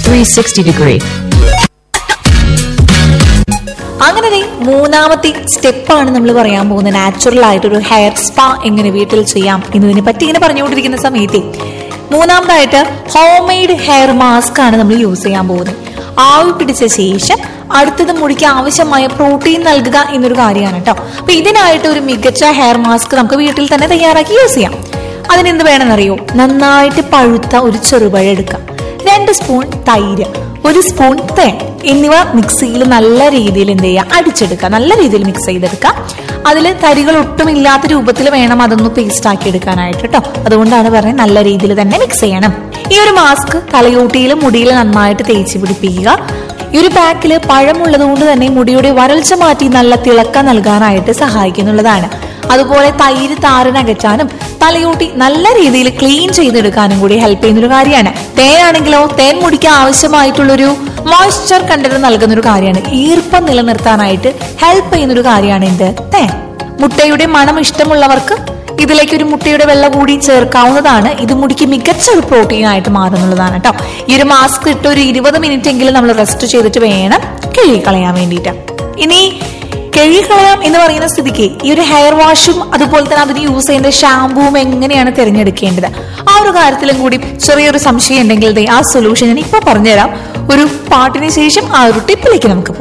360 degree. അങ്ങനെ ദേ മൂന്നാമത്തെ സ്റ്റെപ്പാണ് നമ്മൾ പറയാൻ പോകുന്നത് നാച്ചുറൽ ആയിട്ടൊരു ഹെയർ സ്പാ എങ്ങനെ വീട്ടിൽ ചെയ്യാം എന്നതിനെ പറ്റി ഇങ്ങനെ പറഞ്ഞുകൊണ്ടിരിക്കുന്ന സമയത്തെ മൂന്നാമതായിട്ട് ഹോം മെയ്ഡ് ഹെയർ മാസ്ക് ആണ് നമ്മൾ യൂസ് ചെയ്യാൻ പോകുന്നത് ആവി പിടിച്ച ശേഷം അടുത്തത് മുടിക്ക് ആവശ്യമായ പ്രോട്ടീൻ നൽകുക എന്നൊരു കാര്യമാണ് കേട്ടോ അപ്പൊ ഇതിനായിട്ട് ഒരു മികച്ച ഹെയർ മാസ്ക് നമുക്ക് വീട്ടിൽ തന്നെ തയ്യാറാക്കി യൂസ് ചെയ്യാം അതിനെന്ത് വേണമെന്നറിയോ നന്നായിട്ട് പഴുത്ത ഒരു ചെറുപഴം എടുക്കാം രണ്ട് സ്പൂൺ തൈര് ഒരു സ്പൂൺ തേൻ എന്നിവ മിക്സിയിൽ നല്ല രീതിയിൽ എന്ത് ചെയ്യുക അടിച്ചെടുക്കുക നല്ല രീതിയിൽ മിക്സ് ചെയ്തെടുക്കുക അതിൽ തരികൾ ഒട്ടും ഇല്ലാത്ത രൂപത്തിൽ വേണം അതൊന്ന് പേസ്റ്റ് ആക്കി എടുക്കാനായിട്ട് കേട്ടോ അതുകൊണ്ടാണ് പറയുന്നത് നല്ല രീതിയിൽ തന്നെ മിക്സ് ചെയ്യണം ഈ ഒരു മാസ്ക് തലയോട്ടിയിലും മുടിയിൽ നന്നായിട്ട് തേച്ച് പിടിപ്പിക്കുക ഈ ഒരു പാക്കിൽ പഴമുള്ളത് കൊണ്ട് തന്നെ മുടിയുടെ വരൾച്ച മാറ്റി നല്ല തിളക്കം നൽകാനായിട്ട് സഹായിക്കുന്നുള്ളതാണ് അതുപോലെ തൈര് താരനകറ്റാനും തലയോട്ടി നല്ല രീതിയിൽ ക്ലീൻ ചെയ്തെടുക്കാനും കൂടി ഹെൽപ്പ് ചെയ്യുന്ന ഒരു കാര്യമാണ് തേനാണെങ്കിലോ തേൻ മുടിക്ക് ആവശ്യമായിട്ടുള്ളൊരു മോയ്സ്ചർ കണ്ടന്റ് നൽകുന്ന ഒരു കാര്യമാണ് ഈർപ്പം നിലനിർത്താനായിട്ട് ഹെൽപ്പ് ചെയ്യുന്ന ഒരു കാര്യമാണ് എന്ത് തേൻ മുട്ടയുടെ മണം ഇഷ്ടമുള്ളവർക്ക് ഇതിലേക്ക് ഒരു മുട്ടയുടെ വെള്ള കൂടി ചേർക്കാവുന്നതാണ് ഇത് മുടിക്ക് മികച്ച ഒരു പ്രോട്ടീൻ ആയിട്ട് മാറുന്നുള്ളതാണ് കേട്ടോ ഈ ഒരു മാസ്ക് ഇട്ട് ഒരു ഇരുപത് മിനിറ്റ് എങ്കിലും നമ്മൾ റെസ്റ്റ് ചെയ്തിട്ട് വേണം കഴുകി കളയാൻ വേണ്ടിയിട്ട് ഇനി കഴുകിക്കളയാം എന്ന് പറയുന്ന സ്ഥിതിക്ക് ഈ ഒരു ഹെയർ വാഷും അതുപോലെ തന്നെ അതിന് യൂസ് ചെയ്യുന്ന ഷാമ്പുവും എങ്ങനെയാണ് തിരഞ്ഞെടുക്കേണ്ടത് ആ ഒരു കാര്യത്തിലും കൂടി ചെറിയൊരു സംശയം ഉണ്ടെങ്കിൽ ദേ ആ സൊല്യൂഷൻ ഞാൻ ഇപ്പൊ പറഞ്ഞുതരാം ഒരു പാട്ടിന് ശേഷം ആ ഒരു ടിപ്പിലേക്ക് നമുക്ക് പോകാം